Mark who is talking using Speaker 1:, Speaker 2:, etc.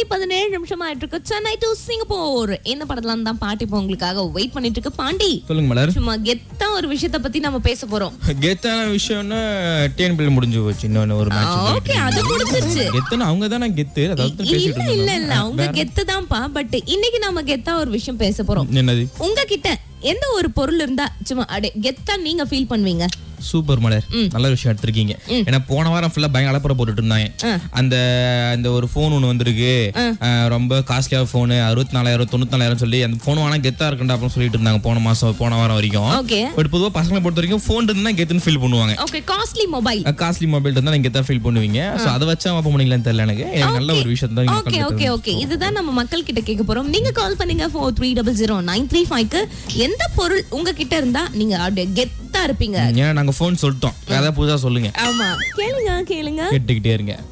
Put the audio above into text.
Speaker 1: மணி பதினேழு நிமிஷம் ஆயிட்டு இருக்கு சென்னை டு சிங்கப்பூர் இந்த படத்துல இருந்து தான் பாட்டி இப்போ உங்களுக்காக வெயிட் பண்ணிட்டு இருக்கு பாண்டி
Speaker 2: சொல்லுங்க மலர்
Speaker 1: சும்மா கெத்தா ஒரு விஷயத்த பத்தி நம்ம பேச போறோம்
Speaker 2: கெத்தான விஷயம்னா டிஎன்பிஎல் முடிஞ்சு போச்சு இன்னொன்னு ஒரு மேட்ச்
Speaker 1: ஓகே அது முடிஞ்சிருச்சு
Speaker 2: கெத்தன அவங்க தானே கெத்து அதாவது பேசிட்டு
Speaker 1: இல்ல இல்ல
Speaker 2: இருந்தாங்க
Speaker 1: இல்ல அவங்க கெத்து தான்ப்பா பட் இன்னைக்கு நம்ம கெத்தா ஒரு விஷயம் பேச போறோம்
Speaker 2: என்னது
Speaker 1: உங்ககிட்ட எந்த ஒரு பொருள் இருந்தா சும்மா அடே கெத்தா நீங்க ஃபீல் பண்ணுவீங்க
Speaker 2: சூப்பர் மலர் நல்ல விஷயம் எடுத்திருக்கீங்க ஏன்னா போன வாரம் ஃபுல்லா பயங்கர அலப்பற போட்டுட்டு இருந்தாங்க அந்த அந்த ஒரு போன் ஒண்ணு வந்திருக்கு அஹ், ரொம்ப காஸ்ட்லியா போன் அறுபத்தி நாலாயிரம் தொண்ணூத்தி நாலாயிரம் சொல்லி அந்த போன் வேணா கெத்தா இருக்குண்டா அப்படின்னு சொல்லிட்டு இருந்தாங்க போன மாசம் போன வாரம் வரைக்கும்
Speaker 1: ஓகே
Speaker 2: பட் பொதுவா பசங்களை பொறுத்த வரைக்கும் போன் இருந்தா கெத்துன்னு ஃபீல் பண்ணுவாங்க
Speaker 1: okay costly mobile
Speaker 2: costly mobile இருந்தா நீங்க கெத்தா ஃபீல் பண்ணுவீங்க சோ அதை வச்சா அப்ப பண்ணீங்களான்னு தெரியல எனக்கு எனக்கு நல்ல ஒரு விஷயம் தான்
Speaker 1: ஓகே ஓகே ஓகே இதுதான் நம்ம மக்கள் கிட்ட கேட்க போறோம் நீங்க கால் பண்ணுங்க four three double zero nine three ஃபைவ்க்கு எந்த பொருள் உங்ககிட்ட இருந்தா நீங்க அப்படியே கெத்தா இருப்பீங்க
Speaker 2: ஏன்னா நாங்க போன் சொல்லிட்டோம் ஏதாவது புதுசா சொல்லுங்க
Speaker 1: ஆமா கேளுங்க கேளுங்க
Speaker 2: கேட்டுக்கிட்டே இருங்க